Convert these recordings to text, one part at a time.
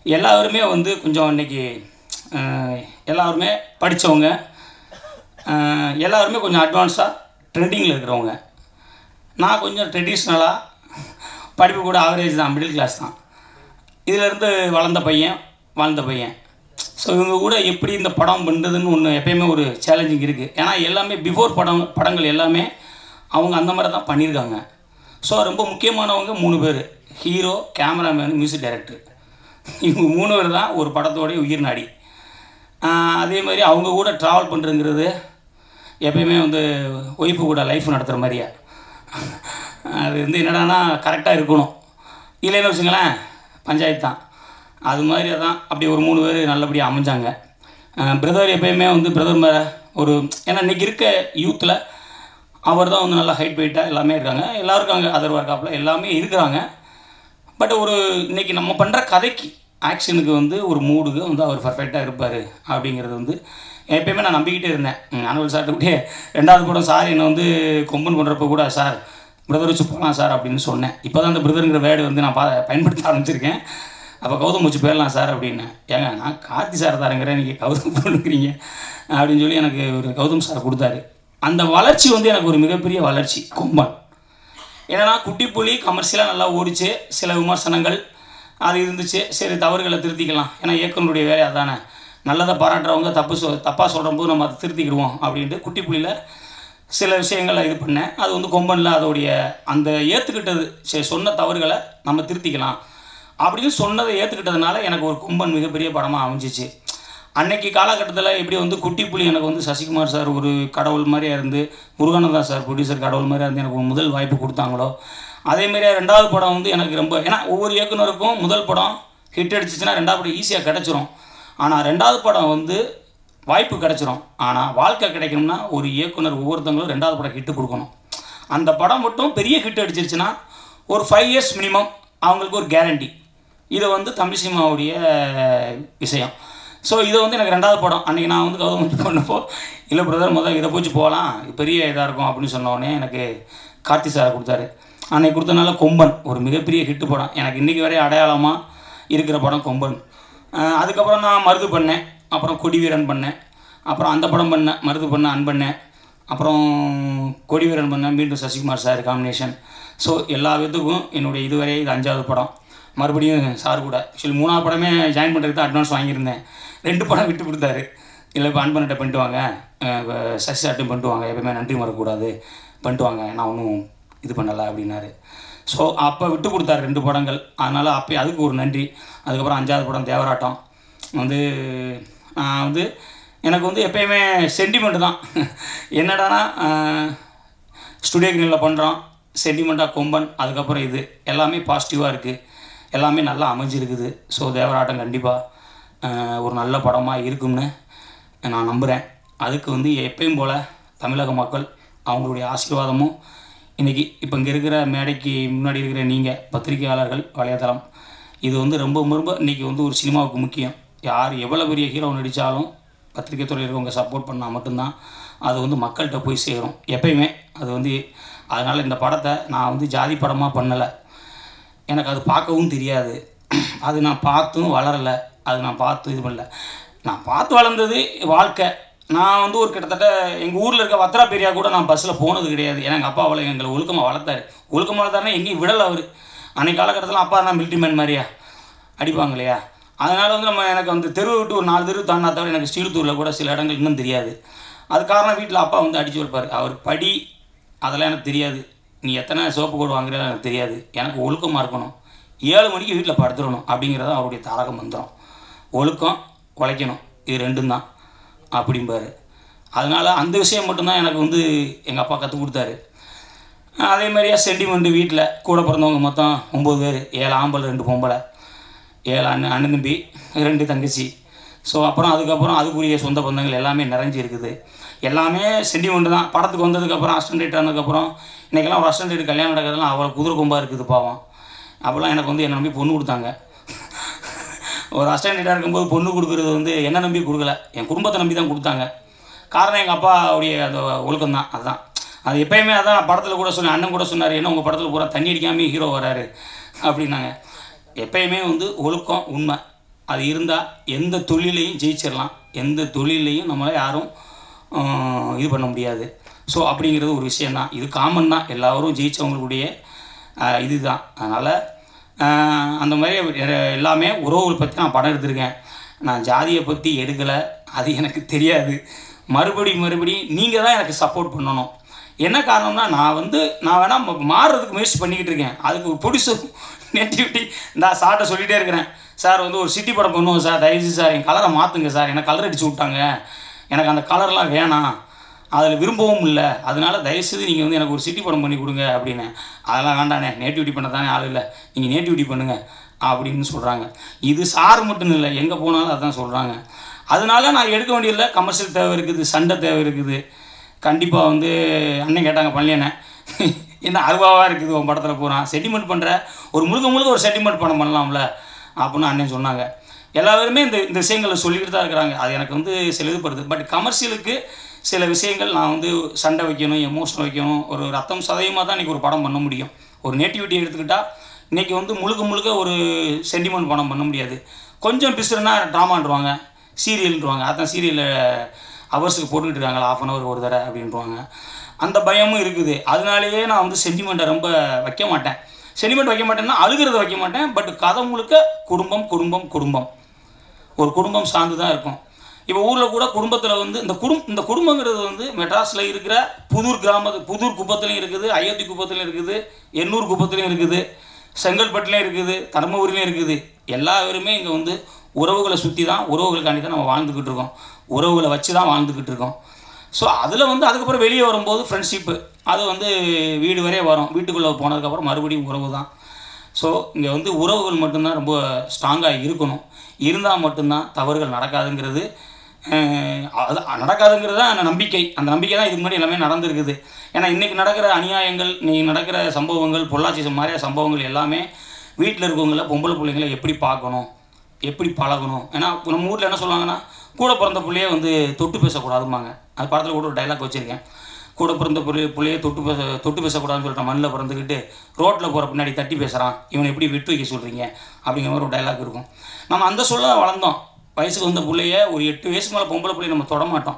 எல்லாருமே வந்து கொஞ்சம் இன்னைக்கு அஹ், எல்லாருமே படித்தவங்க எல்லாருமே கொஞ்சம் அட்வான்ஸாக ட்ரெண்டிங்கில் இருக்கிறவங்க நான் கொஞ்சம் ட்ரெடிஷ்னலாக படிப்பு கூட ஆவரேஜ் தான் மிடில் கிளாஸ் தான் இதிலேருந்து வளர்ந்த பையன் வாழ்ந்த பையன் ஸோ இவங்க கூட எப்படி இந்த படம் பண்ணுறதுன்னு ஒன்று எப்பயுமே ஒரு சேலஞ்சிங் இருக்குது ஏன்னா எல்லாமே பிஃபோர் படம் படங்கள் எல்லாமே அவங்க அந்த மாதிரி தான் பண்ணியிருக்காங்க ஸோ ரொம்ப முக்கியமானவங்க மூணு பேர் ஹீரோ கேமராமேன் மியூசிக் டைரக்டர் இவங்க மூணு பேர் தான் ஒரு படத்தோடைய உயிர் நாடி ஆஹ் அதே மாதிரி அவங்க கூட ட்ராவல் பண்ணுறதுங்கிறது எப்பயுமே வந்து ஒய்ஃபு கூட லைஃப் நடத்துகிற மாதிரியா அது வந்து என்னடான்னா கரெக்டாக இருக்கணும் இல்லைன்னு வச்சுங்களேன் பஞ்சாயத்து தான் அது மாதிரி தான் அப்படி ஒரு மூணு பேர் நல்லபடியாக அமைஞ்சாங்க பிரதர் எப்பயுமே வந்து பிரதர் மேலே ஒரு ஏன்னா இன்றைக்கி இருக்க யூத்தில் அவர் தான் வந்து நல்லா ஹைட் வெயிட்டாக எல்லாமே இருக்காங்க எல்லாருக்கும் அங்கே அதர் ஒர்க்காப்பில் எல்லாமே இருக்கிறாங்க பட் ஒரு இன்னைக்கு நம்ம பண்ணுற கதைக்கு ஆக்ஷனுக்கு வந்து ஒரு மூடுக்கு வந்து அவர் பர்ஃபெக்டாக இருப்பார் அப்படிங்கிறது வந்து எப்பயுமே நான் நம்பிக்கிட்டே இருந்தேன் ஆனுவல் சார்ட்டு கூட ரெண்டாவது படம் சார் என்னை வந்து கொம்பன் பண்ணுறப்ப கூட சார் பிரதர் வச்சு போகலாம் சார் அப்படின்னு சொன்னேன் இப்போ தான் அந்த பிரதருங்கிற வேர்டு வந்து நான் பா பயன்படுத்த ஆரம்பிச்சிருக்கேன் அப்போ கௌதம் வச்சு போயிடலாம் சார் அப்படின்னு ஏங்க நான் கார்த்தி சார் தாரங்கிறேன் நீங்கள் கௌதம் பண்ணுறீங்க அப்படின்னு சொல்லி எனக்கு ஒரு கௌதம் சார் கொடுத்தாரு அந்த வளர்ச்சி வந்து எனக்கு ஒரு மிகப்பெரிய வளர்ச்சி கொம்பன் என்னன்னா குட்டி புலி கமர்ஷியலாக நல்லா ஓடிச்சு சில விமர்சனங்கள் அது இருந்துச்சு சரி தவறுகளை திருத்திக்கலாம் ஏன்னா இயக்குனருடைய வேலை அதானே நல்லதை பாராட்டுறவங்க தப்பு சொ தப்பாக சொல்கிறப்போ நம்ம அதை திருத்திக்கிடுவோம் அப்படின்ட்டு குட்டி புலியில் சில விஷயங்களை இது பண்ணேன் அது வந்து கொம்பனில் அதோடைய அந்த ஏற்றுக்கிட்டது சரி சொன்ன தவறுகளை நம்ம திருத்திக்கலாம் அப்படின்னு சொன்னதை ஏற்றுக்கிட்டதுனால எனக்கு ஒரு கொம்பன் மிகப்பெரிய படமாக அமைஞ்சிச்சு அன்னைக்கு காலகட்டத்தில் எப்படி வந்து குட்டி புலி எனக்கு வந்து சசிகுமார் சார் ஒரு கடவுள் மாதிரியா இருந்து முருகானந்தா சார் ப்ரொடியூசர் கடவுள் மாதிரியா இருந்து எனக்கு ஒரு முதல் வாய்ப்பு கொடுத்தாங்களோ அதே மாதிரியே ரெண்டாவது படம் வந்து எனக்கு ரொம்ப ஏன்னா ஒவ்வொரு இயக்குனருக்கும் முதல் படம் ஹிட் அடிச்சிச்சுன்னா ரெண்டாவது படம் ஈஸியாக கிடச்சிரும் ஆனால் ரெண்டாவது படம் வந்து வாய்ப்பு கிடச்சிரும் ஆனால் வாழ்க்கை கிடைக்கணும்னா ஒரு இயக்குனர் ஒவ்வொருத்தங்களும் ரெண்டாவது படம் ஹிட்டு கொடுக்கணும் அந்த படம் மட்டும் பெரிய ஹிட் அடிச்சிருச்சுன்னா ஒரு ஃபைவ் இயர்ஸ் மினிமம் அவங்களுக்கு ஒரு கேரண்டி இதை வந்து தமிழ் சினிமாவுடைய விஷயம் ஸோ இதை வந்து எனக்கு ரெண்டாவது படம் அன்றைக்கி நான் வந்து கௌதம் வந்து பண்ணப்போ இல்லை பிரதர் முதல் இதை போச்சு போகலாம் இது பெரிய இதாக இருக்கும் அப்படின்னு சொன்ன உடனே எனக்கு கார்த்தி சார் கொடுத்தாரு அன்னைக்கு கொடுத்தனால கொம்பன் ஒரு மிகப்பெரிய ஹிட்டு படம் எனக்கு இன்றைக்கி வரை அடையாளமாக இருக்கிற படம் கொம்பன் அஹ் அதுக்கப்புறம் நான் மருது பண்ணேன் அப்புறம் கொடிவீரன் பண்ணேன் அப்புறம் அந்த படம் பண்ணேன் மருது பண்ண அன் பண்ணேன் அப்புறம் கொடிவீரன் பண்ணேன் மீண்டும் சசிகுமார் சார் காம்பினேஷன் ஸோ எல்லா விதத்துக்கும் என்னுடைய இதுவரை இது அஞ்சாவது படம் மறுபடியும் சார் கூட ஆக்சுவலி மூணாவது படமே ஜாயின் பண்ணுறதுக்கு தான் அட்வான்ஸ் வாங்கியிருந்தேன் ரெண்டு படம் விட்டு கொடுத்தாரு இல்லை இப்போ அன்பன்கிட்ட பண்ணிட்டு வாங்க அஹ் இப்ப சசி சார்ட்டும் பண்ணிட்டு வாங்க எப்பவுமே நன்றி மறக்கக்கூடாது பண்ணிட்டு வாங்க நான் ஒன்றும் இது பண்ணலை அப்படின்னாரு ஸோ அப்போ விட்டு கொடுத்தாரு ரெண்டு படங்கள் அதனால் அப்போ அதுக்கு ஒரு நன்றி அதுக்கப்புறம் அஞ்சாவது படம் தேவராட்டம் வந்து நான் வந்து எனக்கு வந்து எப்பயுமே சென்டிமெண்ட் தான் என்னடானா ஸ்டுடியோ கிரீனில் பண்ணுறோம் சென்டிமெண்ட்டாக கொம்பன் அதுக்கப்புறம் இது எல்லாமே பாசிட்டிவாக இருக்குது எல்லாமே நல்லா அமைஞ்சிருக்குது ஸோ தேவராட்டம் கண்டிப்பாக ஒரு நல்ல படமாக இருக்கும்னு நான் நம்புகிறேன் அதுக்கு வந்து எப்பயும் போல் தமிழக மக்கள் அவங்களுடைய ஆசீர்வாதமும் இன்றைக்கி இப்போ இங்கே இருக்கிற மேடைக்கு முன்னாடி இருக்கிற நீங்கள் பத்திரிகையாளர்கள் வலைதளம் இது வந்து ரொம்ப ரொம்ப இன்றைக்கி வந்து ஒரு சினிமாவுக்கு முக்கியம் யார் எவ்வளோ பெரிய ஹீரோ நடித்தாலும் பத்திரிகை துறையில் இருக்கவங்க சப்போர்ட் பண்ணால் மட்டும்தான் அது வந்து மக்கள்கிட்ட போய் சேரும் எப்பயுமே அது வந்து அதனால் இந்த படத்தை நான் வந்து ஜாதி படமாக பண்ணலை எனக்கு அது பார்க்கவும் தெரியாது அது நான் பார்த்தும் வளரலை அது நான் பார்த்து இது பண்ணல நான் பார்த்து வளர்ந்தது வாழ்க்கை நான் வந்து ஒரு கிட்டத்தட்ட எங்கள் ஊரில் இருக்க வத்ரா பெரியா கூட நான் பஸ்ஸில் போனது கிடையாது ஏன்னா எங்கள் அப்பா அவளை எங்களை ஒழுக்கமாக வளர்த்தாரு ஒழுக்கமாக வளர்த்தாருன்னா எங்கேயும் விடலை அவர் அன்னைக்கு காலகட்டத்தில் அப்பா தான் மிலிட்ரி மேன் மாதிரியா அடிப்பாங்க இல்லையா அதனால் வந்து நம்ம எனக்கு வந்து தெருவை விட்டு ஒரு நாலு தெரு தாண்டா தவிர எனக்கு ஸ்டீல்தூரில் கூட சில இடங்கள் இன்னும் தெரியாது அது காரணம் வீட்டில் அப்பா வந்து அடிச்சு வைப்பார் அவர் படி அதெல்லாம் எனக்கு தெரியாது நீ எத்தனை சோப்பு கோடு வாங்குறதா எனக்கு தெரியாது எனக்கு ஒழுக்கமாக இருக்கணும் ஏழு மணிக்கு வீட்டில் படுத்துடணும் அப்படிங்கிறது அவருடைய தாரக மந்திரம் ஒழுக்கம் உழைக்கணும் இது ரெண்டும் தான் அப்படிம்பாரு அதனால் அந்த விஷயம் மட்டும்தான் எனக்கு வந்து எங்கள் அப்பா கற்றுக் கொடுத்தாரு அதே மாதிரியா சென்டிமெண்ட்டு வீட்டில் கூட பிறந்தவங்க மொத்தம் ஒம்பது பேர் ஏழு ஆம்பளை ரெண்டு பொம்பளை ஏழு அண்ணன் அண்ணன் தம்பி ரெண்டு தங்கச்சி ஸோ அப்புறம் அதுக்கப்புறம் அதுக்குரிய சொந்த பந்தங்கள் எல்லாமே நிறைஞ்சு இருக்குது எல்லாமே சென்டிமெண்ட் தான் படத்துக்கு வந்ததுக்கப்புறம் அஸ்டன்டேட் ஆனதுக்கப்புறம் இன்றைக்கெல்லாம் ஒரு அஸ்டன்டேட் கல்யாணம் நடக்கிறதுலாம் அவ்வளோ குதிரை கொம்பாக இருக்குது பாவம் அப்போல்லாம் எனக்கு வந்து என்னை நம்பி பொண்ணு கொடுத்தாங்க ஒரு அஸ்டன்டேட்டாக இருக்கும்போது பொண்ணு கொடுக்குறது வந்து என்ன நம்பி கொடுக்கல என் குடும்பத்தை நம்பி தான் கொடுத்தாங்க காரணம் எங்கள் அப்பாவுடைய அந்த ஒழுக்கம் தான் அதுதான் அது எப்பயுமே அதான் படத்தில் கூட சொன்னேன் அண்ணன் கூட சொன்னார் என்ன உங்கள் படத்தில் பூரா தண்ணி அடிக்காமல் ஹீரோ வராரு அப்படின்னாங்க எப்பயுமே வந்து ஒழுக்கம் உண்மை அது இருந்தால் எந்த தொழிலையும் ஜெயிச்சிடலாம் எந்த தொழிலையும் நம்மளை யாரும் ஆஹ், இது பண்ண முடியாது ஸோ அப்படிங்கிறது ஒரு விஷயந்தான் இது காமன் தான் எல்லாரும் ஜெயித்தவங்களுடைய இதுதான் அதனால் அந்த மாதிரி எ- எல்லாமே உறவுகள் பற்றி நான் படம் எடுத்திருக்கேன் நான் ஜாதியை பற்றி எடுக்கலை அது எனக்கு தெரியாது மறுபடி மறுபடி நீங்கள் தான் எனக்கு சப்போர்ட் பண்ணணும் என்ன காரணம்னா நான் வந்து நான் வேணால் மா- மாறுறதுக்கு முயற்சி பண்ணிக்கிட்டு இருக்கேன் அதுக்கு ஒரு ப்ரொடியூசர் நேட்டிவிட்டி நான் சார்ட்ட சொல்லிகிட்டே இருக்கிறேன் சார் வந்து ஒரு சிட்டி படம் பண்ணுவோம் சார் தயவுசெய்து சார் என் கலரை மாற்றுங்க சார் எனக்கு கலர் அடிச்சு விட்டாங்க எனக்கு அந்த கலர்லாம் வேணாம் அதில் விரும்பவும் இல்லை அதனால தயவுசெய்து நீங்கள் வந்து எனக்கு ஒரு சிட்டி படம் பண்ணி கொடுங்க அப்படின்னு அதெல்லாம் வேண்டாண்ணே நேட்டிவிட்டி பண்ண தானே ஆள் இல்லை நீங்கள் நேட்டிவிட்டி பண்ணுங்க அப்படின்னு சொல்கிறாங்க இது சார் மட்டும் இல்லை எங்கே போனாலும் அதான் சொல்கிறாங்க அதனால நான் எடுக்க வேண்டியதில்லை கமர்ஷியல் தேவை இருக்குது சண்டை தேவை இருக்குது கண்டிப்பாக வந்து அண்ணன் கேட்டாங்க பள்ளியண்ணன் என்ன அருவாவாக இருக்குது உன் படத்தில் போகிறான் செட்டில்மெண்ட் பண்ணுற ஒரு முழுக்க முழுக்க ஒரு செட்டில்மெண்ட் படம் பண்ணலாம்ல அப்படின்னு அண்ணன் சொன்னாங்க எல்லாருமே இந்த இந்த விஷயங்களை சொல்லிக்கிட்டு தான் இருக்கிறாங்க அது எனக்கு வந்து சில இது படுது பட் கமர்ஷியலுக்கு சில விஷயங்கள் நான் வந்து சண்டை வைக்கணும் எமோஷனல் வைக்கணும் ஒரு ரத்தம் சதயமாக தான் இன்றைக்கி ஒரு படம் பண்ண முடியும் ஒரு நேட்டிவிட்டி எடுத்துக்கிட்டால் இன்றைக்கி வந்து முழுக்க முழுக்க ஒரு சென்டிமெண்ட் படம் பண்ண முடியாது கொஞ்சம் பிசுறுனா ட்ராமான்றுவாங்க சீரியல்ன்றுவாங்க அதான் சீரியலில் ஹவர்ஸுக்கு போட்டுக்கிட்டு இருக்காங்களா ஆஃப் அன் ஹவர் ஒரு தடவை அப்படின்றாங்க அந்த பயமும் இருக்குது அதனாலேயே நான் வந்து சென்டிமெண்ட்டை ரொம்ப வைக்க மாட்டேன் சென்டிமெண்ட் வைக்க மாட்டேன்னா அழுகிறத வைக்க மாட்டேன் பட் கதை முழுக்க குடும்பம் குடும்பம் குடும்பம் ஒரு குடும்பம் சார்ந்து தான் இருக்கும் இப்போ ஊரில் கூட குடும்பத்தில் வந்து இந்த குடும் இந்த குடும்பங்கிறது வந்து மெட்ராஸில் இருக்கிற புதூர் கிராமத்து புதூர் குப்பத்துலையும் இருக்குது அயோத்தி குப்பத்துலையும் இருக்குது எண்ணூர் குப்பத்துலையும் இருக்குது செங்கல்பட்டுலையும் இருக்குது தருமபுரிலையும் இருக்குது எல்லாருமே இங்கே வந்து உறவுகளை சுற்றி தான் உறவுகளுக்காண்டி தான் நம்ம வாழ்ந்துக்கிட்டு இருக்கோம் உறவுகளை வச்சு தான் வாழ்ந்துக்கிட்டு இருக்கோம் ஸோ அதில் வந்து அதுக்கப்புறம் வெளியே வரும்போது ஃப்ரெண்ட்ஷிப்பு அது வந்து வீடு வரையே வரும் வீட்டுக்குள்ளே போனதுக்கப்புறம் மறுபடியும் உறவு தான் ஸோ இங்கே வந்து உறவுகள் மட்டும்தான் ரொம்ப ஸ்ட்ராங்காக இருக்கணும் இருந்தால் மட்டும்தான் தவறுகள் நடக்காதுங்கிறது அஹ், அது நடக்காதுங்கிறது தான் அந்த நம்பிக்கை அந்த நம்பிக்கை தான் இதுக்கு முன்னாடி எல்லாமே நடந்திருக்குது ஏன்னா இன்றைக்கி நடக்கிற அநியாயங்கள் இன்னைக்கு நடக்கிற சம்பவங்கள் பொள்ளாச்சி மாதிரியான சம்பவங்கள் எல்லாமே வீட்டில் இருக்கவங்கள பொம்பளை பிள்ளைங்களை எப்படி பார்க்கணும் எப்படி பழகணும் ஏன்னா நம்ம ஊரில் என்ன சொல்லுவாங்கன்னா கூட பிறந்த பிள்ளைய வந்து தொட்டு பேசக்கூடாதும்பாங்க அது படத்தில் கூட ஒரு டைலாக் வச்சுருக்கேன் கூட பிறந்த பிள்ளை பிள்ளைய தொட்டு பேச தொட்டு பேசக்கூடாதுன்னு சொல்லிட்டு மண்ணில் பிறந்துக்கிட்டு ரோட்டில் போகிற பின்னாடி தட்டி பேசுகிறான் இவனை எப்படி விட்டு வைக்க சொல்கிறீங்க அப்படிங்கிற மாதிரி ஒரு டைலாக் இருக்கும் நம்ம அந்த சொல்ல தான் வளர்ந்தோம் வயசுக்கு வந்த பிள்ளைய ஒரு எட்டு வயசு மேலே பொம்பளை பிள்ளைய நம்ம தொட மாட்டோம்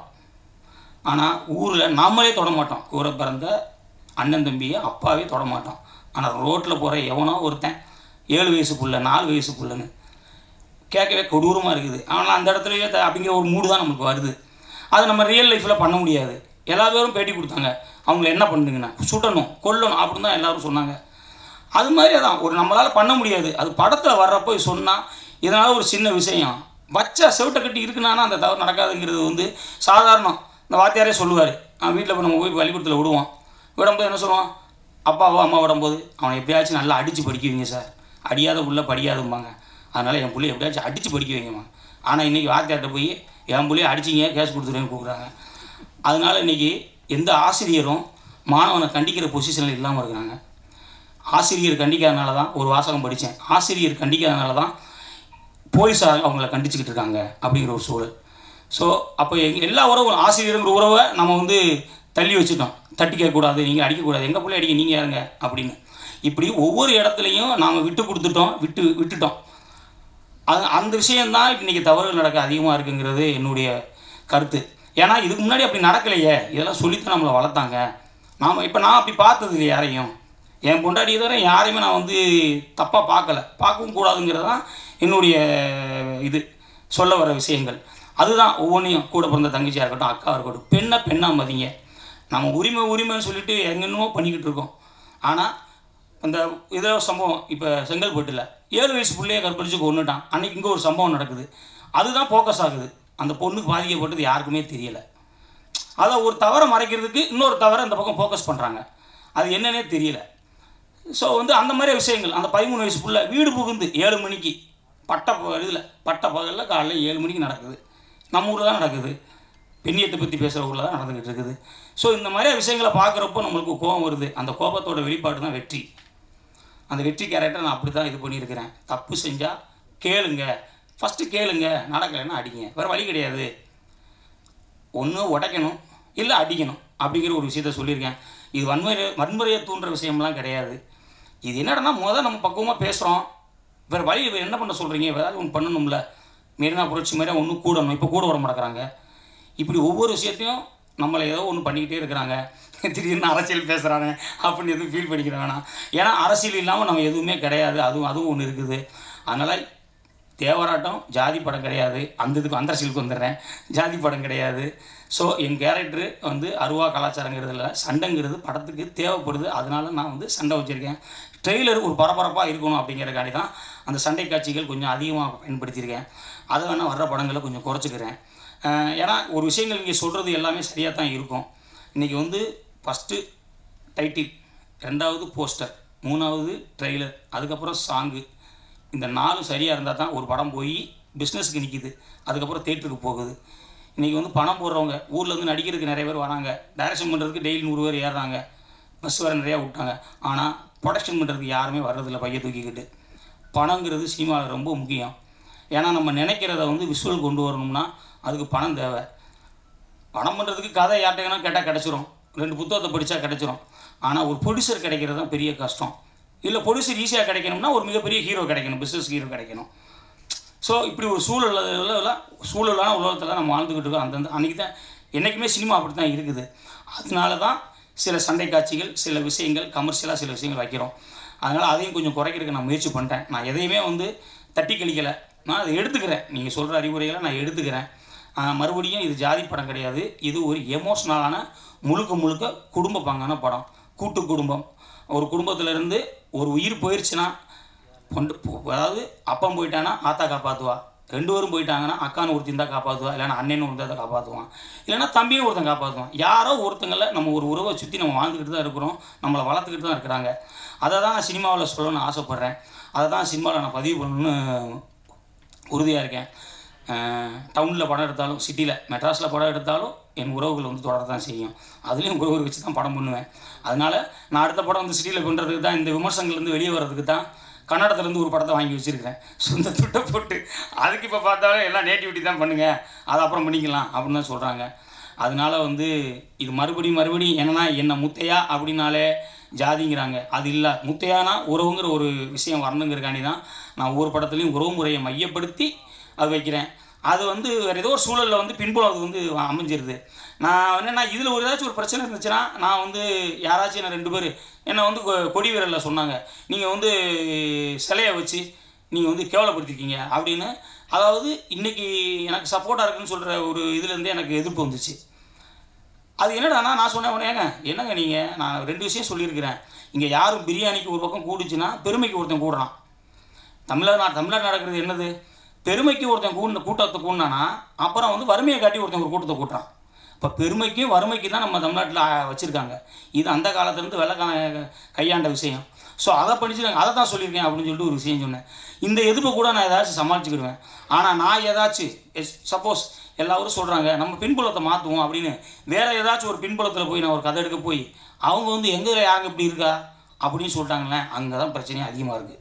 ஆனால் ஊரில் நாமளே தொட மாட்டோம் கூட பிறந்த அண்ணன் தம்பியை அப்பாவே தொட மாட்டோம் ஆனால் ரோட்டில் போகிற எவனோ ஒருத்தன் ஏழு வயசு புள்ள நாலு வயசு புள்ளன்னு கேட்கவே கொடூரமாக இருக்குது ஆனால் அந்த இடத்துலயே த- அப்படிங்கிற ஒரு மூடு தான் நமக்கு வருது அது நம்ம ரியல் லைஃப்பில் பண்ண முடியாது எல்லா பேரும் பேட்டி கொடுத்தாங்க அவங்கள என்ன பண்ணுங்கன்னா சுடணும் கொல்லணும் அப்படின்னு தான் எல்லாரும் சொன்னாங்க அது மாதிரி தான் ஒரு நம்மளால் பண்ண முடியாது அது படத்தில் வர்றப்போ சொன்னால் இதனால் ஒரு சின்ன விஷயம் வச்ச செவிட்டை கட்டி இருக்குனானா அந்த தவறு நடக்காதுங்கிறது வந்து சாதாரணம் இந்த வாத்தியாரே சொல்லுவார் வீட்டில் போய் நம்ம போய் பள்ளிக்கூடத்தில் விடுவோம் விடும்போது என்ன சொல்லுவான் அப்பாவோ அம்மா விடும்போது அவனை எப்படியாச்சும் நல்லா அடித்து படிக்க வைங்க சார் அடியாத உள்ள படியாதும்பாங்க அதனால் என் பிள்ளைய எப்படியாச்சும் அடித்து படிக்க வைங்கம்மா ஆனால் இன்றைக்கி வாத்தியார்ட்ட போய் என் பிள்ளைய அடிச்சிங்க கேஸ் கொடுத்துருன்னு கொடுக்குறாங்க அதனால் இன்றைக்கி எந்த ஆசிரியரும் மாணவனை கண்டிக்கிற பொசிஷனில் இல்லாமல் இருக்கிறாங்க ஆசிரியர் கண்டிக்காதனால தான் ஒரு வாசகம் படித்தேன் ஆசிரியர் கண்டிக்காதனால தான் போலீஸார் அவங்கள கண்டிச்சுக்கிட்டு இருக்காங்க அப்படிங்கிற ஒரு சூழல் ஸோ அப்போ எங்க எல்லா உறவும் ஆசிரியருங்கிற உறவை நம்ம வந்து தள்ளி வச்சுட்டோம் தட்டி கேட்கக்கூடாது நீங்கள் அடிக்கக்கூடாது எங்கள் பிள்ளை அடிக்க நீங்கள் யாருங்க அப்படின்னு இப்படி ஒவ்வொரு இடத்துலையும் நாம் விட்டு கொடுத்துட்டோம் விட்டு விட்டுட்டோம் அது அந்த விஷயம்தான் இன்றைக்கி தவறுகள் நடக்க அதிகமாக இருக்குங்கிறது என்னுடைய கருத்து ஏன்னா இதுக்கு முன்னாடி அப்படி நடக்கலையே இதெல்லாம் சொல்லித்தான் நம்மளை வளர்த்தாங்க நாம் இப்போ நான் அப்படி பார்த்தது இல்லை யாரையும் என் பொண்டாட்டி தவிர யாரையுமே நான் வந்து தப்பாக பார்க்கல பார்க்கவும் கூடாதுங்கிறது தான் என்னுடைய இது சொல்ல வர விஷயங்கள் அதுதான் ஒவ்வொன்றையும் கூட பிறந்த தங்கச்சியாக இருக்கட்டும் அக்கா இருக்கட்டும் பெண்ணை பெண்ணாக மதிங்க நம்ம உரிமை உரிமைன்னு சொல்லிட்டு எங்கென்னமோ பண்ணிக்கிட்டு இருக்கோம் ஆனால் அந்த இதில் சம்பவம் இப்போ செங்கல்பட்டில் ஏழு வயசு பிள்ளைய கற்பழிச்சு கொண்டுட்டான் அன்னைக்கு இங்கே ஒரு சம்பவம் நடக்குது அதுதான் ஃபோக்கஸ் ஆகுது அந்த பொண்ணுக்கு பாதிக்கப்பட்டது யாருக்குமே தெரியலை அதை ஒரு தவறை மறைக்கிறதுக்கு இன்னொரு தவறை அந்த பக்கம் ஃபோக்கஸ் பண்ணுறாங்க அது என்னன்னே தெரியல ஸோ வந்து அந்த மாதிரி விஷயங்கள் அந்த பதிமூணு வயசு புள்ள வீடு புகுந்து ஏழு மணிக்கு பட்ட இதில் பட்ட பகலில் காலைல ஏழு மணிக்கு நடக்குது நம்ம ஊரில் தான் நடக்குது பெண்ணியத்தை பற்றி பேசுகிற ஊரில் தான் நடந்துக்கிட்டு இருக்குது ஸோ இந்த மாதிரி விஷயங்களை பார்க்குறப்போ நம்மளுக்கு கோபம் வருது அந்த கோபத்தோட வெளிப்பாடு தான் வெற்றி அந்த வெற்றி கேரக்டர் நான் அப்படி தான் இது பண்ணியிருக்கிறேன் தப்பு செஞ்சால் கேளுங்க ஃபஸ்ட்டு கேளுங்க நடக்கலைன்னா அடிங்க வேறு வழி கிடையாது ஒன்று உடைக்கணும் இல்லை அடிக்கணும் அப்படிங்கிற ஒரு விஷயத்த சொல்லியிருக்கேன் இது வன்முறை வன்முறையை தூண்டுற விஷயம்லாம் கிடையாது இது என்னடனா முதல் நம்ம பக்குவமாக பேசுகிறோம் வேறு வழி வேறு என்ன பண்ண சொல்கிறீங்க ஏதாவது ஒன்று பண்ணணும்ல மெரினா புரட்சி மாதிரி ஒன்றும் கூடணும் இப்போ கூட வர மாட்டேங்கிறாங்க இப்படி ஒவ்வொரு விஷயத்தையும் நம்மளை ஏதோ ஒன்று பண்ணிக்கிட்டே இருக்கிறாங்க திடீர்னு அரசியல் பேசுகிறானே அப்படின்னு எதுவும் ஃபீல் பண்ணிக்கிற வேணாம் ஏன்னா அரசியல் இல்லாமல் நம்ம எதுவுமே கிடையாது அதுவும் அதுவும் ஒன்று இருக்குது அதனால் தேவராட்டம் ஜாதி படம் கிடையாது அந்த இதுக்கு அந்த அரசியலுக்கு வந்துடுறேன் ஜாதி படம் கிடையாது ஸோ என் கேரக்டரு வந்து அருவா கலாச்சாரங்கிறது இல்லை சண்டைங்கிறது படத்துக்கு தேவைப்படுது அதனால நான் வந்து சண்டை வச்சுருக்கேன் ட்ரெய்லர் ஒரு பரபரப்பாக இருக்கணும் அப்படிங்கிறக்காண்டி தான் அந்த சண்டை காட்சிகள் கொஞ்சம் அதிகமாக பயன்படுத்தியிருக்கேன் அதை வேணால் வர்ற படங்களை கொஞ்சம் குறைச்சிக்கிறேன் அஹ் ஏன்னா ஒரு விஷயங்கள் இங்கே சொல்கிறது எல்லாமே சரியாக தான் இருக்கும் இன்றைக்கி வந்து ஃபஸ்ட்டு டைட்டில் ரெண்டாவது போஸ்டர் மூணாவது ட்ரெய்லர் அதுக்கப்புறம் சாங்கு இந்த நாலு சரியாக இருந்தால் தான் ஒரு படம் போய் பிஸ்னஸுக்கு நிற்கிது அதுக்கப்புறம் தேட்டருக்கு போகுது இன்றைக்கி வந்து பணம் போடுறவங்க ஊரில் வந்து நடிக்கிறதுக்கு நிறைய பேர் வராங்க டைரக்ஷன் பண்ணுறதுக்கு டெய்லி நூறு பேர் ஏறுறாங்க பஸ் வேறு நிறையா விட்டாங்க ஆனால் ப்ரொடக்ஷன் பண்ணுறதுக்கு யாருமே வர்றதில்ல பைய தூக்கிக்கிட்டு பணங்கிறது சினிமாவில் ரொம்ப முக்கியம் ஏன்னா நம்ம நினைக்கிறத வந்து விஷுவல் கொண்டு வரணும்னா அதுக்கு பணம் தேவை படம் பண்ணுறதுக்கு கதை யார்கிட்டனா கேட்டால் கிடச்சிரும் ரெண்டு புத்தகத்தை படித்தா கிடச்சிரும் ஆனால் ஒரு ப்ரொடியூசர் கிடைக்கிறது தான் பெரிய கஷ்டம் இல்லை ப்ரொடியூசர் ஈஸியாக கிடைக்கணும்னா ஒரு மிகப்பெரிய ஹீரோ கிடைக்கணும் பிஸ்னஸ் ஹீரோ கிடைக்கணும் ஸோ இப்படி ஒரு சூழலில் சூழலான உலகத்தில் நம்ம வாழ்ந்துக்கிட்டு இருக்கோம் அந்தந்த அன்றைக்கி தான் என்றைக்குமே சினிமா அப்படி தான் இருக்குது அதனால தான் சில சண்டை காட்சிகள் சில விஷயங்கள் கமர்ஷியலாக சில விஷயங்கள் வைக்கிறோம் அதனால் அதையும் கொஞ்சம் குறைக்கிறதுக்கு நான் முயற்சி பண்ணிட்டேன் நான் எதையுமே வந்து தட்டி கழிக்கலை நான் அதை எடுத்துக்கிறேன் நீங்கள் சொல்கிற அறிவுரைகளை நான் எடுத்துக்கிறேன் ஆஹ் மறுபடியும் இது ஜாதி படம் கிடையாது இது ஒரு எமோஷ்னலான முழுக்க முழுக்க குடும்ப பாங்கான படம் கூட்டு குடும்பம் ஒரு குடும்பத்திலேருந்து ஒரு உயிர் போயிடுச்சுன்னா பொண்டு போ- அதாவது அப்பன் போயிட்டானா ஆத்தா காப்பாற்றுவா ரெண்டு பேரும் போயிட்டாங்கன்னா அக்கான்னு ஒருத்தன் தான் காப்பாற்றுவா இல்லைன்னா அண்ணன்னு ஒருத்தன் தான் காப்பாற்றுவான் இல்லைன்னா தம்பியும் ஒருத்தன் காப்பாற்றுவான் யாரோ ஒருத்தங்கள நம்ம ஒரு உறவை சுற்றி நம்ம வாழ்ந்துக்கிட்டு தான் இருக்கிறோம் நம்மளை வளர்த்துக்கிட்டு தான் இருக்கிறாங்க அதை தான் நான் சினிமாவில் சொல்லணும்னு ஆசைப்பட்றேன் அதை தான் சினிமாவில் நான் பதிவு பண்ணணும்னு உறுதியாக இருக்கேன் டவுனில் படம் எடுத்தாலும் சிட்டியில் மெட்ராஸில் படம் எடுத்தாலும் என் உறவுகள் வந்து தொடர தான் செய்யும் அதுலேயும் உறவு வச்சு தான் படம் பண்ணுவேன் அதனால் நான் அடுத்த படம் வந்து சிட்டியில் பண்ணுறதுக்கு தான் இந்த விமர்சனங்கள்லேருந்து வெளியே வர்றதுக்கு தான் கன்னடத்துலேருந்து ஒரு படத்தை வாங்கி வச்சுருக்கிறேன் சொந்த துட்டை போட்டு அதுக்கு இப்போ பார்த்தாலும் எல்லாம் நேட்டிவிட்டி தான் பண்ணுங்கள் அதை அப்புறம் பண்ணிக்கலாம் அப்படின்னு தான் சொல்கிறாங்க அதனால வந்து இது மறுபடியும் மறுபடியும் என்னன்னா என்ன முத்தையா அப்படின்னாலே ஜாதிங்கிறாங்க அது இல்லை முத்தையானா உறவுங்கிற ஒரு விஷயம் வரணுங்கிறக்காண்டி தான் நான் ஒவ்வொரு படத்துலையும் உறவு முறையை மையப்படுத்தி அது வைக்கிறேன் அது வந்து வேறு ஏதோ ஒரு சூழலில் வந்து பின்புலம் அது வந்து அமைஞ்சிருது நான் என்னென்னா இதில் ஒரு ஏதாச்சும் ஒரு பிரச்சனை இருந்துச்சுன்னா நான் வந்து யாராச்சும் என்ன ரெண்டு பேர் என்னை வந்து கொ- கொடி விரலில் சொன்னாங்க நீங்கள் வந்து சிலையை வச்சு நீங்கள் வந்து கேவலப்படுத்திருக்கீங்க அப்படின்னு அதாவது இன்னைக்கு எனக்கு சப்போர்ட்டாக இருக்குன்னு சொல்கிற ஒரு இதுலேருந்து எனக்கு எதிர்ப்பு வந்துச்சு அது என்னடானா நான் சொன்னேன் உடனே, ஏங்க என்னங்க நீங்கள் நான் ரெண்டு விஷயம் சொல்லியிருக்கிறேன் இங்கே யாரும் பிரியாணிக்கு ஒரு பக்கம் கூடுச்சுன்னா பெருமைக்கு ஒருத்தன் கூடுறான் தமிழ்நாடு தமிழ்நாடு நடக்கிறது என்னது பெருமைக்கு ஒருத்தன் கூடின கூட்டத்தை கூடினானா அப்புறம் வந்து வறுமையை காட்டி ஒருத்தன் ஒரு கூட்டத்தை கூட்டுறான் இப்போ பெருமைக்கும் வறுமைக்கு தான் நம்ம தமிழ்நாட்டில் வச்சுருக்காங்க இது அந்த காலத்துலேருந்து வெள்ளக்கான கையாண்ட விஷயம் ஸோ அதை படிச்சு அதை தான் சொல்லியிருக்கேன் அப்படின்னு சொல்லிட்டு ஒரு விஷயம் சொன்னேன் இந்த எதிர்ப்பை கூட நான் ஏதாச்சும் சமாளிச்சுக்கிடுவேன் ஆனால் நான் ஏதாச்சும் சப்போஸ் எல்லாரும் சொல்கிறாங்க நம்ம பின்புலத்தை மாற்றுவோம் அப்படின்னு வேற ஏதாச்சும் ஒரு பின்புலத்தில் போய் நான் ஒரு கதை எடுக்க போய் அவங்க வந்து எங்கே யாருங்க இப்படி இருக்கா அப்படின்னு சொல்லிட்டாங்களே அங்கே தான் பிரச்சனையும் அதிகமாக இருக்குது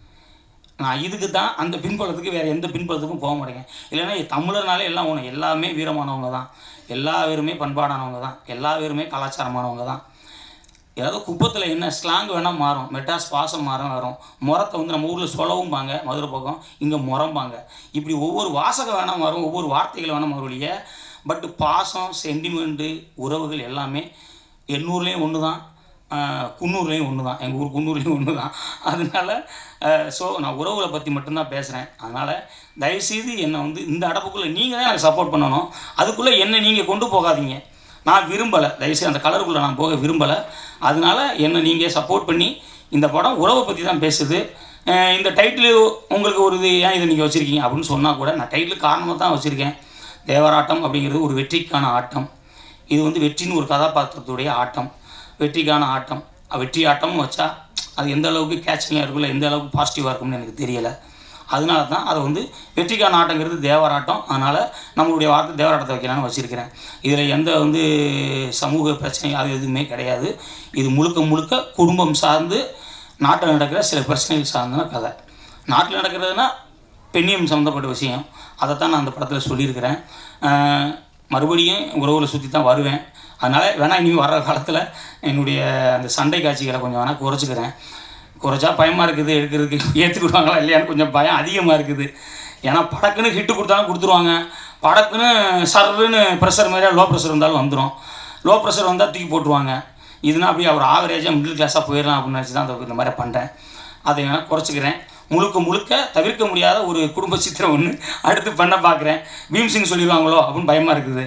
நான் இதுக்கு தான் அந்த பின்புலத்துக்கு வேறு எந்த பின்புலத்துக்கும் போக மாட்டேங்க இல்லைன்னா தமிழர்னாலே எல்லாம் ஒன்று எல்லாமே வீரமானவங்க தான் எல்லா பேருமே பண்பாடானவங்க தான் எல்லா பேருமே கலாச்சாரமானவங்க தான் ஏதாவது குப்பத்தில் என்ன ஸ்லாங் வேணால் மாறும் மெட்டாஸ் பாசம் மாறும் வரும் முறத்தை வந்து நம்ம ஊரில் சொல்லவும்பாங்க மதுரை பக்கம் இங்கே முறம்பாங்க இப்படி ஒவ்வொரு வாசகம் வேணால் மாறும் ஒவ்வொரு வார்த்தைகள் வேணால் மாறும் இல்லையா பட் பாசம் சென்டிமெண்ட்டு உறவுகள் எல்லாமே எண்ணூர்லேயும் ஒன்று தான் ஆஹ் குன்னூர்லேயும் ஒன்று தான் எங்கள் ஊர் குன்னூர்லேயும் ஒன்று தான் அதனால் ஸோ நான் உறவுகளை பற்றி மட்டும்தான் பேசுகிறேன் அதனால் தயவுசெய்து என்னை வந்து இந்த அடப்புக்குள்ளே நீங்கள் தான் எனக்கு சப்போர்ட் பண்ணணும் அதுக்குள்ளே என்னை நீங்கள் கொண்டு போகாதீங்க நான் விரும்பலை தயவுசெய்து அந்த கலருக்குள்ளே நான் போக விரும்பலை அதனால என்னை நீங்கள் சப்போர்ட் பண்ணி இந்த படம் உறவை பற்றி தான் பேசுது அஹ் இந்த டைட்டில் உங்களுக்கு ஒரு இது ஏன் இதை நீங்கள் வச்சுருக்கீங்க அப்படின்னு சொன்னால் கூட நான் டைட்டில் காரணமாக தான் வச்சுருக்கேன் தேவராட்டம் அப்படிங்கிறது ஒரு வெற்றிக்கான ஆட்டம் இது வந்து வெற்றின்னு ஒரு கதாபாத்திரத்துடைய ஆட்டம் வெற்றிக்கான ஆட்டம் வெற்றி ஆட்டம்னு வச்சா அது எந்த அளவுக்கு கேட்சிங்காக இருக்கும்ல எந்த அளவுக்கு பாசிட்டிவாக இருக்கும்னு எனக்கு தெரியலை அதனால தான் அதை வந்து வெற்றிக்கான ஆட்டங்கிறது தேவராட்டம் அதனால் நம்மளுடைய வார்த்தை தேவராட்டத்தை வைக்கலாம்னு வச்சுருக்கிறேன் இதில் எந்த வந்து சமூக பிரச்சனை அது எதுவுமே கிடையாது இது முழுக்க முழுக்க குடும்பம் சார்ந்து நாட்டில் நடக்கிற சில பிரச்சனைகள் சார்ந்த கதை நாட்டில் நடக்கிறதுனா பெண்ணியம் சம்மந்தப்பட்ட விஷயம் அதைத்தான் நான் அந்த படத்தில் சொல்லியிருக்கிறேன் ஆஹ் மறுபடியும் உறவுகளை சுற்றி தான் வருவேன் அதனால் வேணால் இனிமேல் வர்ற காலத்தில் என்னுடைய அந்த சண்டை காட்சிகளை கொஞ்சம் வேணால் குறைச்சிக்கிறேன் குறைச்சா பயமாக இருக்குது எடுக்கிறதுக்கு ஏற்றுக்கிடுவாங்களா இல்லையான்னு கொஞ்சம் பயம் அதிகமாக இருக்குது ஏன்னா படக்குன்னு ஹிட்டு கொடுத்தாலும் கொடுத்துருவாங்க படக்குன்னு சர்ருன்னு ப்ரெஷர் மாதிரியா லோ ப்ரெஷர் வந்தாலும் வந்துடும் லோ ப்ரெஷர் வந்தால் தூக்கி போட்டுருவாங்க இதுனா அப்படியே அவர் ஆவரேஜாக மிடில் கிளாஸாக போயிடலாம் அப்படின்னு நினச்சி தான் அந்த இந்த மாதிரி பண்ணுறேன் அதை வேணால் குறைச்சிக்கிறேன் முழுக்க முழுக்க தவிர்க்க முடியாத ஒரு குடும்ப சித்திரம் ஒன்று அடுத்து பண்ண பார்க்குறேன் பீம்சிங் சொல்லிடுவாங்களோ அப்படின்னு பயமாக இருக்குது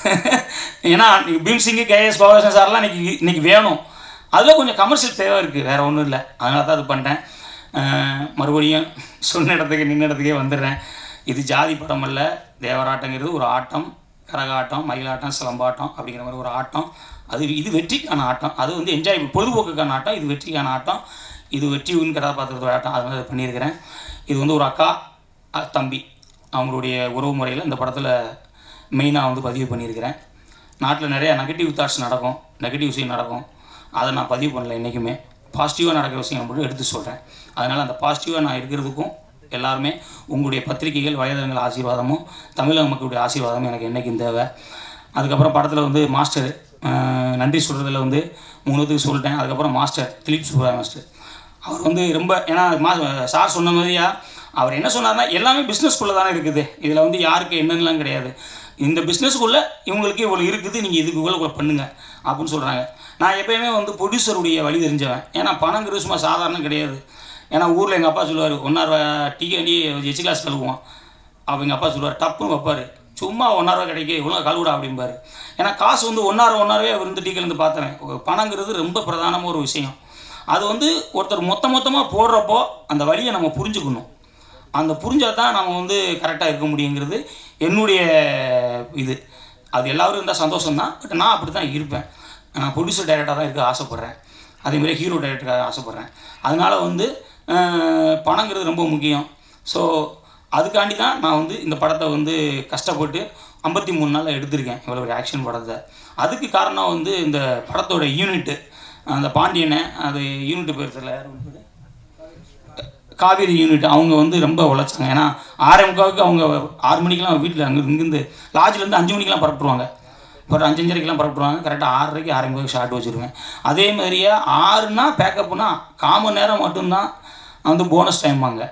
ஏன்னா பீம்சிங்கு கேஎஸ் பவரேஷன் சார்லாம் இன்னைக்கு இன்னைக்கு வேணும் அதில் கொஞ்சம் கமர்ஷியல் தேவை இருக்குது வேறு ஒன்றும் இல்லை அதனால தான் அது பண்ணுறேன் மறுபடியும் சொன்ன இடத்துக்கு நின்ன இடத்துக்கே வந்துடுறேன் இது ஜாதி படம் அல்ல தேவராட்டங்கிறது ஒரு ஆட்டம் கரகாட்டம் மயிலாட்டம் சிலம்பாட்டம் அப்படிங்கிற மாதிரி ஒரு ஆட்டம் அது இது வெற்றிக்கான ஆட்டம் அது வந்து என்ஜாய் பொழுதுபோக்குக்கான ஆட்டம் இது வெற்றிக்கான ஆட்டம் இது வெற்றியின் கதாபாத்திரத்தோட ஆட்டம் அதனால அதை பண்ணியிருக்கிறேன் இது வந்து ஒரு அக்கா அ- தம்பி அவங்களுடைய உறவு முறையில் இந்த படத்தில் மெயினாக வந்து பதிவு பண்ணியிருக்கிறேன் நாட்டில் நிறைய நெகட்டிவ் தாட்ஸ் நடக்கும் நெகட்டிவ் விஷயம் நடக்கும் அதை நான் பதிவு பண்ணல என்றைக்குமே பாசிட்டிவாக நடக்கிற விஷயம் மட்டும் எடுத்து சொல்கிறேன் அதனால் அந்த பாசிட்டிவாக நான் இருக்கிறதுக்கும் எல்லாருமே உங்களுடைய பத்திரிகைகள் வயதங்கள் ஆசீர்வாதமும் தமிழக மக்களுடைய ஆசீர்வாதமும் எனக்கு என்றைக்கும் தேவை அதுக்கப்புறம் படத்தில் வந்து மாஸ்டர் அஹ், நன்றி சொல்கிறதுல வந்து மூணுத்துக்கு சொல்லிட்டேன் அதுக்கப்புறம் மாஸ்டர் திலீப் சுப்ராய மாஸ்டர் அவர் வந்து ரொம்ப ஏன்னா மா சார் சொன்ன மாதிரியா அவர் என்ன சொன்னார்னா எல்லாமே பிஸ்னஸ்குள்ளே தானே இருக்குது இதில் வந்து யாருக்கு என்னன்னுலாம் கிடையாது இந்த பிஸ்னஸ்க்குள்ளே இவங்களுக்கு இவ்வளோ இருக்குது நீங்கள் இதுக்குள்ளே பண்ணுங்க அப்படின்னு சொல்கிறாங்க நான் எப்பயுமே வந்து ப்ரொடியூசருடைய வழி தெரிஞ்சவன் ஏன்னா பணங்கிறது சும்மா சாதாரணம் கிடையாது ஏன்னா ஊரில் எங்கள் அப்பா சொல்லுவார் ஒன்றாயிரம் டீ அடி எச்சு கிளாஸ் கழுவுவோம் அப்போ எங்கள் அப்பா சொல்லுவார் டப்புன்னு வைப்பார் சும்மா ஒன்றாயிரம் கிடைக்கு இவ்வளோ கழுவுடா அப்படிம்பாரு ஏன்னா காசு வந்து ஒன்றாயிரம் ஒன்றாரவே அவர் வந்து டீக்கலேருந்து பார்த்தேன் பணங்கிறது ரொம்ப பிரதானமான ஒரு விஷயம் அது வந்து ஒருத்தர் மொத்த மொத்தமாக போடுறப்போ அந்த வழியை நம்ம புரிஞ்சுக்கணும் அந்த புரிஞ்சால் தான் நம்ம வந்து கரெக்டாக இருக்க முடியுங்கிறது என்னுடைய இது அது எல்லாரும் இருந்தால் சந்தோஷம் தான் பட் நான் அப்படி தான் இருப்பேன் நான் ப்ரொடியூசர் டைரக்டராக தான் இருக்க ஆசைப்பட்றேன் அதேமாதிரி ஹீரோ டைரக்டராக ஆசைப்பட்றேன் அதனால் வந்து அஹ், பணங்கிறது ரொம்ப முக்கியம் ஸோ அதுக்காண்டி தான் நான் வந்து இந்த படத்தை வந்து கஷ்டப்பட்டு ஐம்பத்தி மூணு நாளில் எடுத்திருக்கேன் இவ்வளோ ஒரு ஆக்ஷன் படத்தை அதுக்கு காரணம் வந்து இந்த படத்தோட யூனிட்டு அந்த பாண்டியனை அது யூனிட் பேர் தெரியல யார் பேர் காவேரி யூனிட் அவங்க வந்து ரொம்ப உழைச்சாங்க ஏன்னா ஆறே முக்காவுக்கு அவங்க ஆறு மணிக்கெலாம் வீட்டில் அங்கே இங்கேருந்து லாட்ஜ்லேருந்து அஞ்சு மணிக்கெலாம் பரப்பிடுவாங்க ஒரு அஞ்சு அஞ்சரைக்கெலாம் பரப்பிடுவாங்க கரெக்டாக ஆறரைக்கு ஆறே முக்காவுக்கு ஷார்ட் வச்சுருவேன் அதே மாதிரியே ஆறுனா பேக்கப்னா காமன் நேரம் மட்டும்தான் வந்து போனஸ் டைம் வாங்க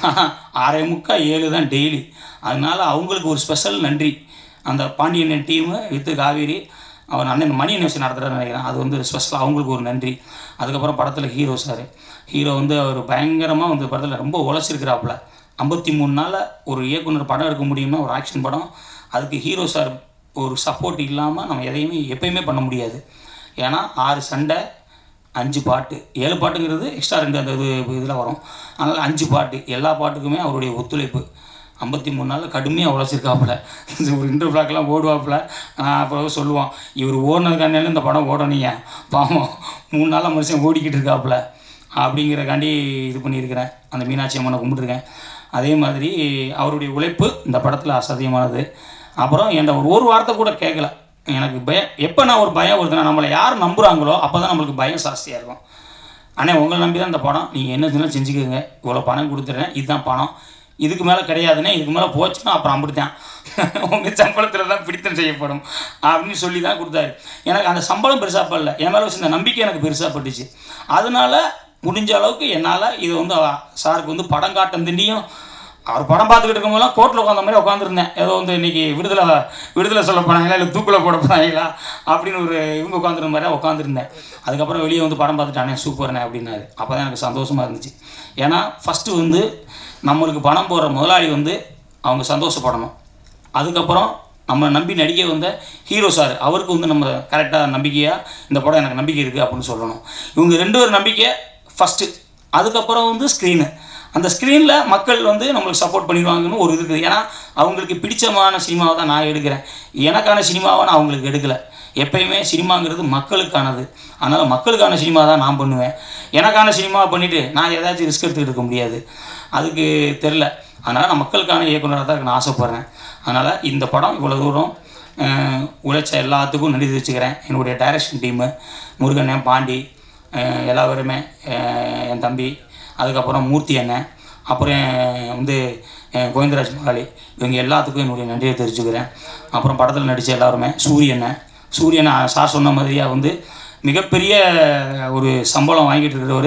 ஆறே முக்கால் ஏழு தான் டெய்லி அதனால அவங்களுக்கு ஒரு ஸ்பெஷல் நன்றி அந்த பாண்டியன் டீமு வித்து காவேரி அவர் அண்ணன் மணி நியூஸ் நடத்துகிறாருன்னு நினைக்கிறேன் அது வந்து ஸ்பெஷலாக அவங்களுக்கு ஒரு நன்றி அதுக்கப்புறம் படத்தில் ஹீரோ சார் ஹீரோ வந்து அவர் பயங்கரமாக வந்து படத்தில் ரொம்ப உழைச்சிருக்கிறாப்புல ஐம்பத்தி மூணு நாளில் ஒரு இயக்குனர் படம் எடுக்க முடியும்னா ஒரு ஆக்ஷன் படம் அதுக்கு ஹீரோ சார் ஒரு சப்போர்ட் இல்லாமல் நம்ம எதையுமே எப்பயுமே பண்ண முடியாது ஏன்னா ஆறு சண்டை அஞ்சு பாட்டு ஏழு பாட்டுங்கிறது எக்ஸ்ட்ரா ரெண்டு அந்த இது இதில் வரும் அதனால் அஞ்சு பாட்டு எல்லா பாட்டுக்குமே அவருடைய ஒத்துழைப்பு ஐம்பத்தி மூணு நாளில் கடுமையாக உழைச்சிருக்காப்புல இது ஒரு இன்டர்வியூக்கெலாம் ஓடுவாப்புல நான் அப்போ சொல்லுவோம் இவர் ஓடினதுக்காண்டியாலும் இந்த படம் ஓடணுங்க பாவம் மூணு நாளாக மனுஷன் ஓடிக்கிட்டு இருக்காப்புல அப்படிங்கிறக்காண்டி இது பண்ணியிருக்கிறேன் அந்த மீனாட்சி அம்மனை கும்பிட்டுருக்கேன் அதே மாதிரி அவருடைய உழைப்பு இந்த படத்தில் அசாத்தியமானது அப்புறம் என்கிட்ட ஒரு ஒரு வார்த்தை கூட கேட்கல எனக்கு பயம் எப்போ நான் ஒரு பயம் வருதுன்னா நம்மளை யார் நம்புகிறாங்களோ அப்போ தான் நம்மளுக்கு பயம் ஜாஸ்தியாக இருக்கும் அண்ணே உங்களை நம்பி தான் இந்த படம் நீங்கள் என்ன சொன்னாலும் செஞ்சுக்கோங்க இவ்வளோ பணம் கொடுத்துட்றேன் இதுதான் பணம் இதுக்கு மேலே கிடையாதுண்ணே இதுக்கு மேலே போச்சுன்னா அப்புறம் அப்படித்தான் உங்கள் சம்பளத்தில் தான் பிடித்தம் செய்யப்படும் அப்படின்னு சொல்லி தான் கொடுத்தாரு எனக்கு அந்த சம்பளம் பெருசாக படல என் மேலே வச்சிருந்த நம்பிக்கை எனக்கு பெருசாக பட்டுச்சு அதனால முடிஞ்ச அளவுக்கு என்னால் இது வந்து அவ- சாருக்கு வந்து படம் காட்டம் திண்டியும் அவர் படம் பார்த்துக்கிட்டு இருக்கும்போதெல்லாம் கோர்ட்டில் உட்காந்த மாதிரி உட்காந்துருந்தேன் ஏதோ வந்து இன்னைக்கு விடுதலை விடுதலை சொல்ல போனாங்களா இல்லை தூக்கில் போட போனாங்களா அப்படின்னு ஒரு இவங்க உட்காந்துருந்த மாதிரி உட்காந்துருந்தேன் அதுக்கப்புறம் வெளியே வந்து படம் பார்த்துட்டானே சூப்பர்ண்ணே அப்படின்னாரு அப்போ தான் எனக்கு சந்தோஷமாக இருந்துச்சு ஏன்னா ஃபஸ்ட்டு வந்து நம்மளுக்கு பணம் போடுற முதலாளி வந்து அவங்க சந்தோஷப்படணும் அதுக்கப்புறம் நம்ம நம்பி நடிக்க வந்த ஹீரோ சார் அவருக்கு வந்து நம்ம கரெக்டாக நம்பிக்கையாக இந்த படம் எனக்கு நம்பிக்கை இருக்குது அப்படின்னு சொல்லணும் இவங்க ரெண்டு பேர் நம்பிக்கை ஃபஸ்ட்டு அதுக்கப்புறம் வந்து ஸ்க்ரீனு அந்த ஸ்க்ரீனில் மக்கள் வந்து நம்மளுக்கு சப்போர்ட் பண்ணிடுவாங்கன்னு ஒரு இது இருக்குது ஏன்னா அவங்களுக்கு பிடிச்சமான சினிமாவை தான் நான் எடுக்கிறேன் எனக்கான சினிமாவை நான் அவங்களுக்கு எடுக்கலை எப்பயுமே சினிமாங்கிறது மக்களுக்கானது அதனால் மக்களுக்கான சினிமா தான் நான் பண்ணுவேன் எனக்கான சினிமாவை பண்ணிவிட்டு நான் ஏதாச்சும் ரிஸ்க் எடுத்துக்கிட்டு இருக்க முடியாது அதுக்கு தெரில அதனால் நான் மக்களுக்கான இயக்குனராக தான் நான் ஆசைப்பட்றேன் அதனால் இந்த படம் இவ்வளோ தூரம் அஹ், உழைச்ச எல்லாத்துக்கும் நன்றி தெரிவிச்சுக்கிறேன் என்னுடைய டைரக்ஷன் டீமு முருகன் பாண்டி அஹ், எல்லா பேருமே அஹ், என் தம்பி அதுக்கப்புறம் மூர்த்தி அண்ணன் அப்புறம் வந்து அஹ், கோவிந்தராஜ் முதலாளி இவங்க எல்லாத்துக்கும் என்னுடைய நன்றியை தெரிவிச்சுக்கிறேன் அப்புறம் படத்தில் நடித்த எல்லாருமே சூரியனை சூரியனை சார் சொன்ன மாதிரியாக வந்து மிகப்பெரிய ஒரு சம்பளம் வாங்கிட்டு இருக்கிறவர்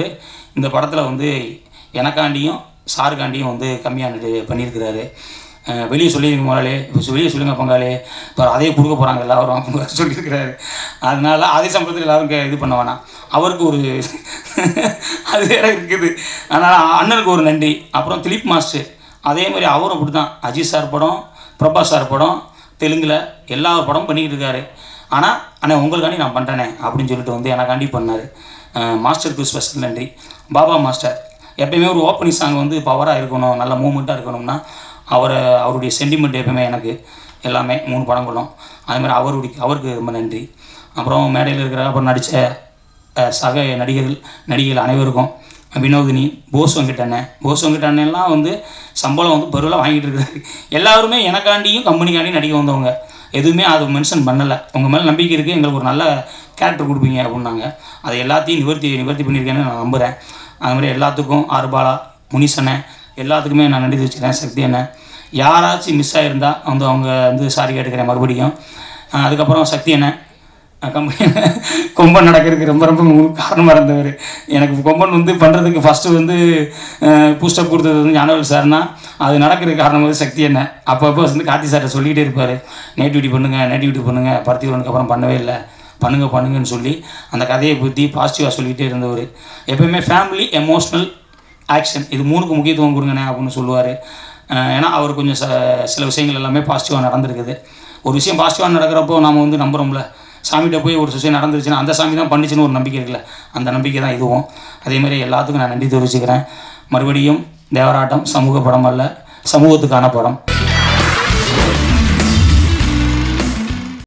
இந்த படத்தில் வந்து எனக்காண்டியும் சாருக்காண்டியும் வந்து கம்மியானது பண்ணியிருக்கிறாரு அஹ் வெளியே சொல்லியிருக்க முதலாளி இப்போ வெளியே சொல்லுங்க பங்காளி இப்போ அதையே கொடுக்க போகிறாங்க எல்லாரும் அவங்க சொல்லியிருக்கிறாரு அதனால அதே சம்பளத்தில் எல்லாரும் கே- இது பண்ண வேணாம் அவருக்கு ஒரு அது வேற இருக்குது அதனால் அண்ணனுக்கு ஒரு நன்றி அப்புறம் திலீப் மாஸ்டர் அதே மாதிரி அவரும் அப்படி தான் அஜித் சார் படம் பிரபாஸ் சார் படம் தெலுங்கில் எல்லா படமும் பண்ணிக்கிட்டு இருக்காரு ஆனால் அண்ணா உங்களுக்காண்டி நான் பண்ணுறேனே அப்படின்னு சொல்லிட்டு வந்து எனக்காண்டி பண்ணார் மாஸ்டருக்கு ஸ்பெஷல் நன்றி பாபா மாஸ்டர் எப்பயுமே ஒரு ஓப்பனிங் சாங் வந்து பவராக இருக்கணும் நல்ல மூமெண்ட்டாக இருக்கணும்னா அவரை அவருடைய சென்டிமெண்ட் எப்பவுமே எனக்கு எல்லாமே மூணு படங்களும் அது மாதிரி அவருடைய அவருக்கு ரொம்ப நன்றி அப்புறம் மேடையில் இருக்கிற அப்புறம் நடித்த அஹ் சக நடிகர்கள் நடிகைகள் அனைவருக்கும் வினோதினி போஸ் வெங்கட் அண்ணன் போஸ் வெங்கட் அண்ணன்லாம் வந்து சம்பளம் வந்து பருவலாக வாங்கிட்டு இருக்காரு எல்லாருமே எனக்காண்டியும் கம்பெனிக்காண்டியும் நடிக்க வந்தவங்க எதுவுமே அது மென்ஷன் பண்ணலை உங்கள் மேலே நம்பிக்கை இருக்குது எங்களுக்கு ஒரு நல்ல கேரக்டர் கொடுப்பீங்க அப்படின்னாங்க அதை எல்லாத்தையும் நிவர்த்தி நிவர்த்தி பண்ணியிருக்கேன்னு நான் நம்புகிறேன் அது மாதிரி எல்லாத்துக்கும் ஆர்பாலா முனிஸ் அண்ணன் எல்லாத்துக்குமே நான் நன்றி வச்சுக்கிறேன் சக்தி அண்ணன் யாராச்சும் மிஸ் ஆகிருந்தா வந்து அவங்க வந்து சாரி கேட்டுக்கிறேன் மறுபடியும் அஹ் அதுக்கப்புறம் சக்தி அண்ணன் கம்பெனி கொம்பன் நடக்கிறதுக்கு ரொம்ப ரொம்ப முழு காரணமாக இருந்தவர் எனக்கு கொம்பன் வந்து பண்ணுறதுக்கு ஃபஸ்ட்டு வந்து பூஸ்டப் கொடுத்தது வந்து ஞானவேல் சார்னா அது நடக்கிறதுக்கு காரணம் வந்து சக்தி என்ன அப்பப்போ வந்து கார்த்தி சார்ட்ட சொல்லிக்கிட்டே இருப்பார் நேட்டிவிட்டி பண்ணுங்கள் நேட்டிவிட்டி பண்ணுங்கள் பருத்திவனுக்கு அப்புறம் பண்ணவே இல்லை பண்ணுங்க பண்ணுங்கன்னு சொல்லி அந்த கதையை பற்றி பாசிட்டிவாக சொல்லிக்கிட்டே இருந்தவர் எப்பயுமே ஃபேமிலி எமோஷ்னல் ஆக்ஷன் இது மூணுக்கு முக்கியத்துவம் கொடுங்கண்ணே அப்படின்னு சொல்லுவார் ஏன்னா அவர் கொஞ்சம் ச சில விஷயங்கள் எல்லாமே பாசிட்டிவாக நடந்திருக்குது ஒரு விஷயம் பாசிட்டிவாக நடக்கிறப்போ நாம் வந்து நம்புகிறோம்ல சாமிகிட்ட போய் ஒரு விஷயம் நடந்துருச்சுன்னா அந்த சாமி தான் பண்ணிச்சுன்னு ஒரு நம்பிக்கை இருக்குல்ல அந்த நம்பிக்கை தான் இதுவும் அதே மாதிரி எல்லாத்துக்கும் நான் நன்றி தெரிவிச்சுக்கிறேன் மறுபடியும் தேவராட்டம் சமூக படம் அல்ல சமூகத்துக்கான படம்